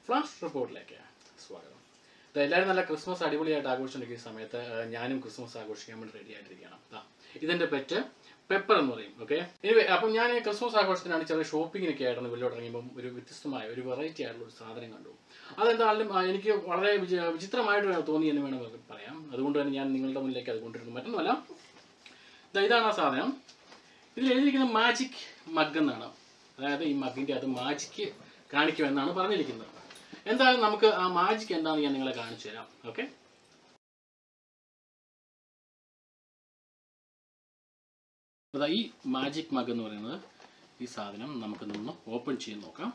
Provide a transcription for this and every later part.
flash റിപ്പോർട്ടിലേക്ക് സ്വാഗതം ദാ എല്ലാവരും നല്ല ക്രിസ്മസ് അടിപൊളിയായിട്ട് ആഘോഷിച്ചിരിക്കുന്ന സമയത്ത് ആ, ഞാനും ക്രിസ്മസ് ആഘോഷിക്കാൻ വേണ്ടി റെഡി ആയിട്ടിരിക്കുകയാണ് ദാ, ഇതിന്റെ പെറ്റ് പെപ്പർ എന്ന് പറയും ഓക്കെ എനിവേ അപ്പം ഞാൻ ഈ ക്രിസ്മസ് ആഘോഷത്തിനാണ് ചെറിയ ഷോപ്പിങ്ങിനൊക്കെ ആയിട്ടാണ് വെളിയോട്ട് ഇറങ്ങിയപ്പം ഒരു വ്യത്യസ്തമായ ഒരു വെറൈറ്റി ആയിട്ടുള്ള ഒരു സാധനം കണ്ടു അതെന്തായാലും ആ, എനിക്ക് വളരെ വിചി- വിചിത്രമായിട്ട് തോന്നി എന്ന് വേണം പറയാം അതുകൊണ്ട് തന്നെ ഞാൻ നിങ്ങളുടെ മുന്നിലേക്ക് അത് കൊണ്ടുവരുന്നു മറ്റൊന്നുമല്ല ദാ ഇതാണ് ആ സാധനം ഇതിൽ എഴുതിയിരിക്കുന്നത് മാജിക് മഗ് എന്നാണ് അതായത് ഈ മഗിൻ്റെ അത് മാജിക്ക് കാണിക്കുമെന്നാണ് പറഞ്ഞിരിക്കുന്നത് എന്തായാലും നമുക്ക് ആ മാജിക് എന്താണെന്ന് ഞാൻ നിങ്ങളെ കാണിച്ചു തരാം ഓക്കെ അതാ ഈ മാജിക് മഗ് എന്ന് പറയുന്നത് ഈ സാധനം നമുക്ക് നിന്ന് ഓപ്പൺ ചെയ്ത് നോക്കാം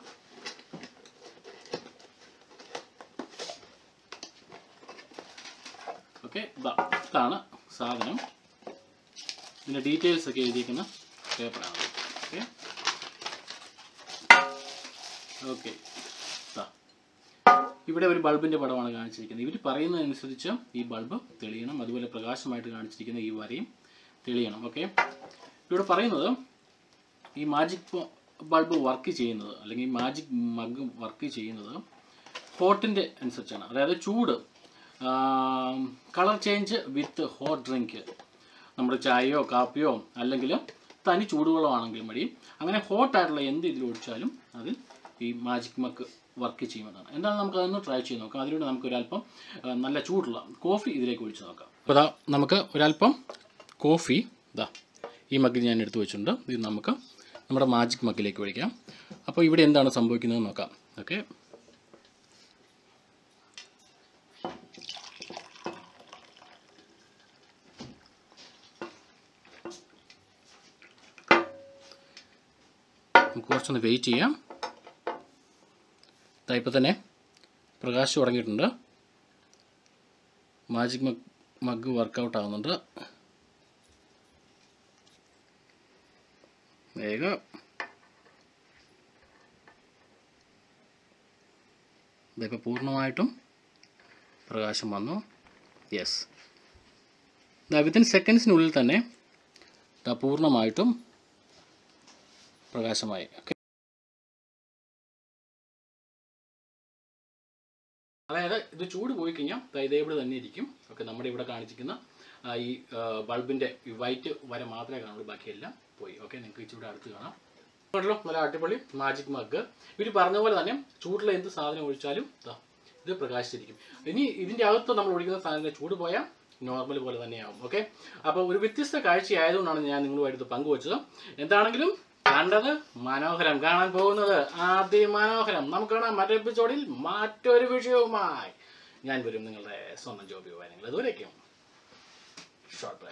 ഓക്കെ ഇതാണ് സാധനം ഇതിൻ്റെ ഡീറ്റെയിൽസ് ഒക്കെ എഴുതിയിരിക്കുന്ന പേപ്പറാണ് ഓക്കെ ഓക്കെ ഇവിടെ ഒരു ബൾബിൻ്റെ പടമാണ് കാണിച്ചിരിക്കുന്നത് ഇവർ പറയുന്നതനുസരിച്ച് ഈ ബൾബ് തെളിയണം അതുപോലെ പ്രകാശമായിട്ട് കാണിച്ചിരിക്കുന്ന ഈ വരയും തെളിയണം ഓക്കെ ഇവിടെ പറയുന്നത് ഈ മാജിക് ബൾബ് വർക്ക് ചെയ്യുന്നത് അല്ലെങ്കിൽ മാജിക് മഗ് വർക്ക് ചെയ്യുന്നത് ഹോട്ടിൻ്റെ അനുസരിച്ചാണ് അതായത് ചൂട് colour change with hot drink നമ്മുടെ ചായയോ കാപ്പിയോ അല്ലെങ്കിൽ തനി ചൂടുവെള്ളമാണെങ്കിലും മതി അങ്ങനെ ഹോട്ട് ആയിട്ടുള്ള എന്ത് ഇതിൽ ഒഴിച്ചാലും അതിൽ ഈ മാജിക് മക്ക് വർക്ക് ചെയ്യുന്നതാണ് എന്താണ് നമുക്ക് അതൊന്ന് ട്രൈ ചെയ്ത് നോക്കാം അതിലൂടെ നമുക്ക് ഒരല്പം ആ, നല്ല ചൂടുള്ള കോഫി ഇതിലേക്ക് ഒഴിച്ച് നോക്കാം അപ്പോൾ ഇതാ നമുക്ക് ഒരല്പം കോഫി ഇതാ ഈ മഗ്ഗിൽ ഞാൻ എടുത്തു വെച്ചിട്ടുണ്ട് ഇത് നമുക്ക് നമ്മുടെ മാജിക് മഗ്ഗിലേക്ക് ഒഴിക്കാം അപ്പോൾ ഇവിടെ എന്താണ് സംഭവിക്കുന്നത് നോക്കാം ഓക്കെ നമുക്ക് കുറച്ചൊന്ന് വെയിറ്റ് ചെയ്യാം ദാ ഇപ്പോൾ തന്നെ പ്രകാശ് തുടങ്ങിയിട്ടുണ്ട് മാജിക് മഗ് മഗ് വർക്കൗട്ട് ആവുന്നുണ്ട് വേഗം ഇതിപ്പോൾ പൂർണ്ണമായിട്ടും പ്രകാശം വന്നു യെസ് വിത്തിൻ സെക്കൻഡ്സിനുള്ളിൽ തന്നെ ദാ പൂർണ്ണമായിട്ടും പ്രകാശമായി ഓക്കെ അതായത് ഇത് ചൂട് പോയി കഴിഞ്ഞാൽ ദാ ഇതേപോലെ തന്നെ ഇരിക്കും ഓക്കെ നമ്മുടെ ഇവിടെ കാണിച്ചിരിക്കുന്ന ആ, ഈ ബൾബിൻ്റെ ഈ വൈറ്റ് വര മാത്രമേ കാണുള്ളൂ ബാക്കിയെല്ലാം പോയി ഓക്കെ നിങ്ങൾക്ക് ഇച്ചിരി അടുത്ത് കാണാം കണ്ടല്ലോ നല്ല അടിപൊളി മാജിക് മഗ് ഇവർ പറഞ്ഞ പോലെ തന്നെ ചൂടുള്ള എന്ത് സാധനം ഒഴിച്ചാലും ദാ ഇത് പ്രകാശിച്ചിരിക്കും ഇനി ഇതിൻ്റെ അകത്ത് നമ്മൾ ഒഴിക്കുന്ന സാധനം ചൂട് പോയാൽ നോർമൽ പോലെ തന്നെയാവും ഓക്കെ അപ്പോൾ ഒരു വ്യത്യസ്ത കാഴ്ചയായതുകൊണ്ടാണ് ഞാൻ നിങ്ങളുമായിട്ട് ഇത് പങ്കുവച്ചത് എന്താണെങ്കിലും കണ്ടത് മനോഹരം കാണാൻ പോകുന്നത് അതിമനോഹരം നമുക്ക് കാണാം മറ്റൊരു എപ്പിസോഡിൽ മറ്റൊരു വിഷയവുമായി ഞാൻ വരും നിങ്ങളുടെ സ്വന്തം ജോബി നിങ്ങൾ ഇതുവരേക്കും ഷോർട്ട്